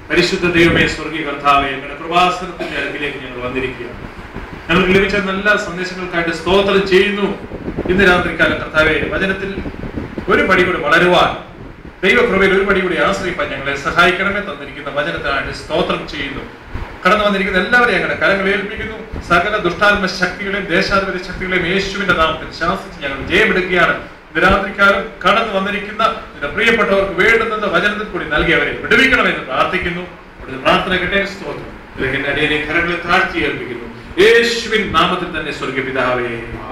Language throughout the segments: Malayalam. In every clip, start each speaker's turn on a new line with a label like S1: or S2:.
S1: പരിശുദ്ധ ദൈവമേ സ്വർഗീയ കർത്താവേ ഞങ്ങളുടെ പ്രവാസനത്തിന്റെ അടുക്കിലേക്ക് ഞങ്ങൾ വന്നിരിക്കുകയാണ് ഞങ്ങൾക്ക് ലഭിച്ച നല്ല സന്ദേശങ്ങൾക്കായിട്ട് സ്തോത്രം ചെയ്യുന്നു ഇന്ന് രാത്രിക്കാലം കർത്താവെ വചനത്തിൽ ഒരു പടി കൂടി വളരുവാൻ ദൈവകൃപയിൽ ഒരു പടി കൂടി ആശ്രയിപ്പാൻ ഞങ്ങളെ സഹായിക്കണമേ തന്നിരിക്കുന്ന വചനത്തിനായിട്ട് സ്തോത്രം ചെയ്യുന്നു കടന്നു വന്നിരിക്കുന്ന എല്ലാവരെയും ഞങ്ങളുടെ കരങ്ങൾ ഏൽപ്പിക്കുന്നു സകല ദുഷ്ടാത്മ ശക്തികളെയും ദേശാധിപത്യ ശക്തികളെയും യേശുവിന്റെ നാമത്തിൽ ശാസിച്ച് ഞങ്ങൾ ജയമെടുക്കുകയാണ് ഇന്ന് രാത്രിക്കാലം കടന്നു വന്നിരിക്കുന്ന നിന്റെ പ്രിയപ്പെട്ടവർക്ക് വേണ്ടുന്നത് വചനത്തിൽ കൂടി നൽകിയവരെ വിടുവിക്കണമെന്ന് പ്രാർത്ഥിക്കുന്നു അവിടുത്തെ പ്രാർത്ഥന കേട്ടെ സ്തോത്രം ഇതിലേക്ക് എന്റെ അടിയനെ കരങ്ങളെ താഴ്ത്തി ഏൽപ്പിക്കുന്നു യേശുവിൻ നാമത്തിൽ തന്നെ സ്വർഗ പിതാവേ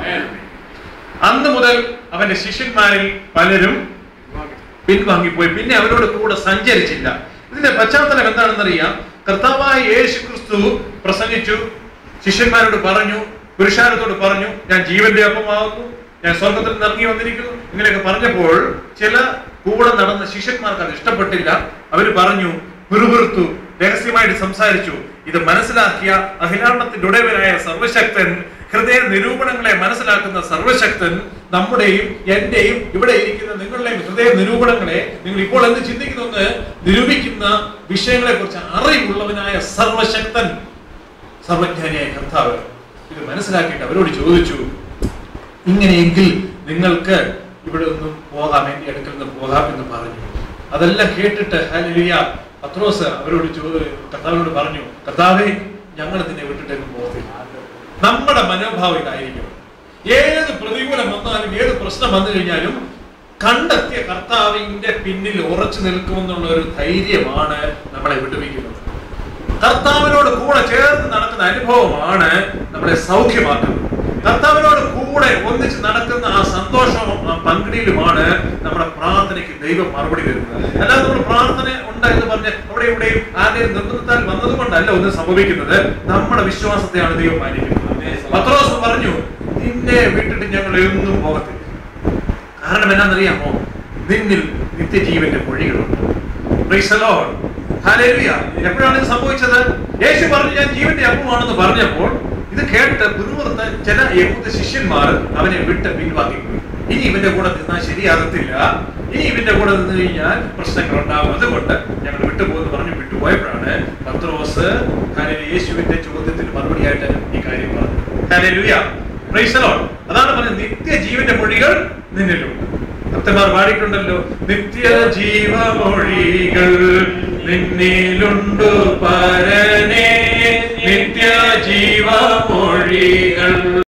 S1: അന്ന് മുതൽ അവന്റെ ശിഷ്യന്മാരിൽ പലരും പിൻവാങ്ങിപ്പോയി പിന്നെ അവരോട് കൂടെ സഞ്ചരിച്ചില്ല ഇതിന്റെ പശ്ചാത്തലം എന്താണെന്നറിയാം കർത്താവായ യേശു ക്രിസ്തു പ്രസംഗിച്ചു ശിഷ്യന്മാരോട് പറഞ്ഞു പുരുഷാരത്തോട് പറഞ്ഞു ഞാൻ ജീവന്റെ അപ്പമാകുന്നു ഞാൻ സ്വർഗത്തിൽ നിന്ന് ഇറങ്ങി വന്നിരിക്കുന്നു ഇങ്ങനെയൊക്കെ പറഞ്ഞപ്പോൾ ചില കൂടെ നടന്ന ശിഷ്യന്മാർക്ക് അത് ഇഷ്ടപ്പെട്ടില്ല അവർ പറഞ്ഞു പിറുപിറുത്തു രഹസ്യമായിട്ട് സംസാരിച്ചു ഇത് മനസ്സിലാക്കിയ അഖിലാണ്ടത്തിന്റെ ഉടയവനായ സർവശക്തൻ ഹൃദയ നിരൂപണങ്ങളെ മനസ്സിലാക്കുന്ന സർവശക്തൻ നമ്മുടെയും എന്റെയും ഇവിടെ ഇരിക്കുന്ന നിങ്ങളുടെയും ഹൃദയ നിരൂപണങ്ങളെ നിങ്ങൾ ഇപ്പോൾ എന്ത് ചിന്തിക്കുന്നു നിരൂപിക്കുന്ന വിഷയങ്ങളെ കുറിച്ച് അറിവുള്ളവനായ സർവശക്തൻ സർവജ്ഞാനിയായ കർത്താവ് ഇത് മനസ്സിലാക്കിയിട്ട് അവരോട് ചോദിച്ചു ഇങ്ങനെയെങ്കിൽ നിങ്ങൾക്ക് ഇവിടെ നിന്നും പോകാം എന്റെ അടുക്കൽ നിന്ന് പോകാം എന്ന് പറഞ്ഞു അതെല്ലാം കേട്ടിട്ട് ഹല്ലേലൂയ പത്രോസ് അവരോട് ചോ കർത്താവിനോട് പറഞ്ഞു കർത്താവേ ഞങ്ങൾ ഇതിനെ വിട്ടിട്ടേക്ക് പോകത്തില്ല നമ്മുടെ മനോഭാവം ഇതായിരിക്കും ഏത് പ്രതികൂലം വന്നാലും ഏത് പ്രശ്നം വന്നു കഴിഞ്ഞാലും കണ്ടെത്തിയ കർത്താവിന്റെ പിന്നിൽ ഉറച്ചു നിൽക്കുമെന്നുള്ള ഒരു ധൈര്യമാണ് നമ്മളെ വിടുവിക്കുന്നത് കർത്താവിനോട് കൂടെ ചേർന്ന് നടക്കുന്ന അനുഭവമാണ് നമ്മളെ സൗഖ്യമാക്കുന്നത് കർത്താവിനോട് കൂടെ ഒന്നിച്ച് നടക്കുന്ന ആ സന്തോഷവും ആ പങ്കിടിയിലുമാണ് നമ്മുടെ പ്രാർത്ഥനയ്ക്ക് ദൈവം മറുപടി തരുന്നത് അല്ലാതെ നമ്മൾ പ്രാർത്ഥന ഉണ്ട് എന്ന് പറഞ്ഞ് അവിടെ ഇവിടെയും ആരുടെയും നിർബന്ധത്താൽ വന്നതുകൊണ്ടല്ല ഒന്നും സംഭവിക്കുന്നത് നമ്മുടെ വിശ്വാസത്തെയാണ് ദൈവം മാനിക്കുന്നത് പത്രോസ് പറഞ്ഞു നിന്നെ വിട്ടിട്ട് ഞങ്ങൾ എന്നും പോകത്തില്ല കാരണം എന്നാണെന്നറിയാമോ നിന്നിൽ നിത്യജീവന്റെ മൊഴികളുണ്ട് Praise the Lord. Hallelujah. എപ്പോഴാണ് ഇത് സംഭവിച്ചത് യേശു പറഞ്ഞു ഞാൻ ജീവന്റെ അപ്പമാണെന്ന് പറഞ്ഞപ്പോൾ ഇത് കേട്ട് പിറുപുറത്ത ചില യഹൂദ ശിഷ്യന്മാർ അവനെ വിട്ട് പിൻവാങ്ങിപ്പോയി ഇനി ഇവന്റെ കൂടെ നിന്നാൽ ശരിയാകത്തില്ല ഇനി ഇവന്റെ കൂടെ നിന്ന് കഴിഞ്ഞാൽ പ്രശ്നങ്ങൾ ഉണ്ടാകും അതുകൊണ്ട് ഞങ്ങൾ വിട്ടുപോകുന്നു പറഞ്ഞു വിട്ടുപോയപ്പോഴാണ് പത്രോസ് ഹല്ലേലൂയ, യേശുവിന്റെ ചോദ്യത്തിന് മറുപടിയായിട്ട് ഈ കാര്യം പറഞ്ഞു ഹല്ലേലൂയ. Praise the Lord. അതാണ് പറഞ്ഞത് നിത്യജീവന്റെ മൊഴികൾ നിന്നിലുണ്ട് ഭക്തന്മാർ പാടിയിട്ടുണ്ടല്ലോ നിത്യ ജീവമൊഴികൾ നിന്നിലുണ്ടു പരനേ നിത്യ ജീവമൊഴികൾ